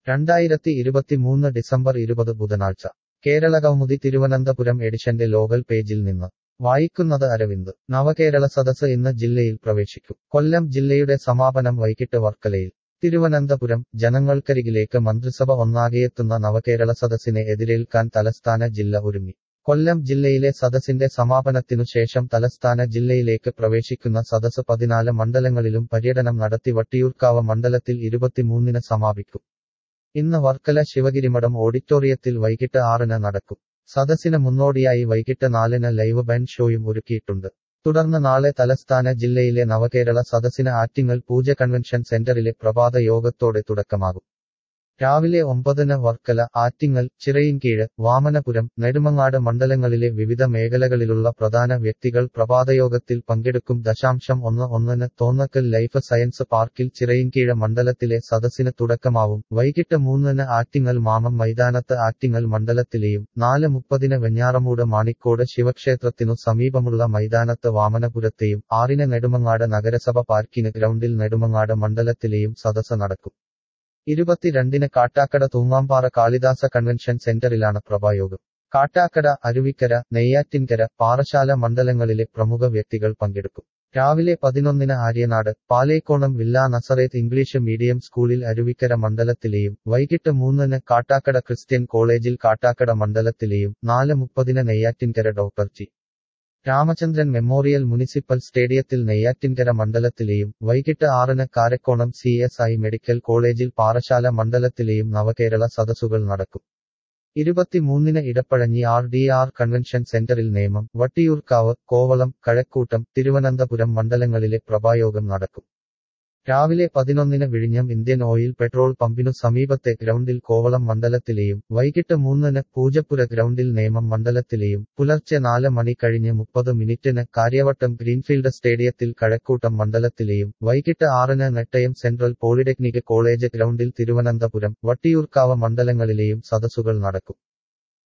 രണ്ടായിരത്തി ഇരുപത്തിമൂന്ന് ഡിസംബർ ഇരുപത് ബുധനാഴ്ച കേരളകൗമുദി തിരുവനന്തപുരം എഡിഷന്റെ ലോകൽ പേജിൽ നിന്ന് വായിക്കുന്നത് അരവിന്ദ് നവകേരള സദസ് ഇന്ന് ജില്ലയിൽ പ്രവേശിക്കും കൊല്ലം ജില്ലയുടെ സമാപനം വൈകിട്ട് വർക്കലയിൽ തിരുവനന്തപുരം ജനങ്ങൾക്കരികിലേക്ക് മന്ത്രിസഭ ഒന്നാകെയെത്തുന്ന നവകേരള സദസ്സിനെ എതിരേൽക്കാൻ തലസ്ഥാന ജില്ല ഒരുങ്ങി കൊല്ലം ജില്ലയിലെ സദസ്സിന്റെ സമാപനത്തിനു ശേഷം തലസ്ഥാന ജില്ലയിലേക്ക് പ്രവേശിക്കുന്ന സദസ് പതിനാല് മണ്ഡലങ്ങളിലും പര്യടനം നടത്തി വട്ടിയൂർക്കാവ് മണ്ഡലത്തിൽ ഇരുപത്തിമൂന്നിന് സമാപിക്കും ഇന്ന് വർക്കല ശിവഗിരിമഠം ഓഡിറ്റോറിയത്തിൽ വൈകിട്ട് ആറിന് നടക്കും സദസ്സിന് മുന്നോടിയായി വൈകിട്ട് നാലിന് ലൈവ് ബാൻഡ് ഷോയും ഒരുക്കിയിട്ടുണ്ട് തുടർന്ന് നാളെ തലസ്ഥാന ജില്ലയിലെ നവകേരള സദസ്സിന് ആറ്റിങ്ങൽ പൂജ കൺവെൻഷൻ സെന്ററിലെ പ്രഭാത യോഗത്തോടെ തുടക്കമാകും രാവിലെ ഒമ്പതിന് വർക്കല ആറ്റിങ്ങൽ ചിറയിൻകീഴ് വാമനപുരം നെടുമങ്ങാട് മണ്ഡലങ്ങളിലെ വിവിധ മേഖലകളിലുള്ള പ്രധാന വ്യക്തികൾ പ്രഭാതയോഗത്തിൽ പങ്കെടുക്കും ദശാംശം ഒന്ന് ഒന്നിന് തോന്നക്കൽ ലൈഫ് സയൻസ് പാർക്കിൽ ചിറയിൻകീഴ് മണ്ഡലത്തിലെ സദസ്സിന് തുടക്കമാവും വൈകിട്ട് മൂന്നിന് ആറ്റിങ്ങൽ മാമം മൈതാനത്ത് ആറ്റിങ്ങൽ മണ്ഡലത്തിലെയും നാല് മുപ്പതിന് വെഞ്ഞാറമൂട് മാണിക്കോട് ശിവക്ഷേത്രത്തിനു സമീപമുള്ള മൈതാനത്ത് വാമനപുരത്തെയും ആറിന് നെടുമങ്ങാട് നഗരസഭ പാർക്കിന് ഗ്രൗണ്ടിൽ നെടുമങ്ങാട് മണ്ഡലത്തിലെയും സദസ്സ് നടക്കും ഇരുപത്തിരണ്ടിന് കാട്ടാക്കട തൂങ്ങാമ്പാറ കാളിദാസ കൺവെൻഷൻ സെന്ററിലാണ് പ്രഭായോഗം കാട്ടാക്കട അരുവിക്കര നെയ്യാറ്റിൻകര പാറശാല മണ്ഡലങ്ങളിലെ പ്രമുഖ വ്യക്തികൾ പങ്കെടുക്കും രാവിലെ പതിനൊന്നിന് Aryanad Palekkonam villa Nazareth English medium സ്കൂളിൽ അരുവിക്കര മണ്ഡലത്തിലെയും വൈകിട്ട് മൂന്നിന് കാട്ടാക്കട ക്രിസ്ത്യൻ കോളേജിൽ കാട്ടാക്കട മണ്ഡലത്തിലെയും നാല് മുപ്പതിന് Neyyattinkara doctor G Ramachandran memorial municipal സ്റ്റേഡിയത്തിൽ നെയ്യാറ്റിൻകര മണ്ഡലത്തിലെയും വൈകിട്ട് ആറിന് Karakonam C S I medical കോളേജിൽ പാറശാല മണ്ഡലത്തിലെയും നവകേരള സദസ്സുകൾ നടക്കും ഇരുപത്തിമൂന്നിന് Edappazhanji R D R convention സെന്ററിൽ നേമം വട്ടിയൂർക്കാവ് കോവളം കഴക്കൂട്ടം തിരുവനന്തപുരം മണ്ഡലങ്ങളിലെ പ്രഭായോഗം നടക്കും രാവിലെ പതിനൊന്നിന് വിഴിഞ്ഞം ഇന്ത്യൻ ഓയിൽ പെട്രോൾ പമ്പിനു സമീപത്തെ ഗ്രൗണ്ടിൽ കോവളം മണ്ഡലത്തിലെയും വൈകിട്ട് മൂന്നിന് പൂജപ്പുര ഗ്രൗണ്ടിൽ നേമം മണ്ഡലത്തിലെയും പുലർച്ചെ നാല് മണി കഴിഞ്ഞ് മുപ്പത് മിനിറ്റിന് കാര്യവട്ടം ഗ്രീൻഫീൽഡ് സ്റ്റേഡിയത്തിൽ കഴക്കൂട്ടം മണ്ഡലത്തിലെയും വൈകിട്ട് ആറിന് നെട്ടയം സെൻട്രൽ പോളിടെക്നിക് കോളേജ് ഗ്രൗണ്ടിൽ തിരുവനന്തപുരം വട്ടിയൂർക്കാവ് മണ്ഡലങ്ങളിലെയും സദസ്സുകൾ നടക്കും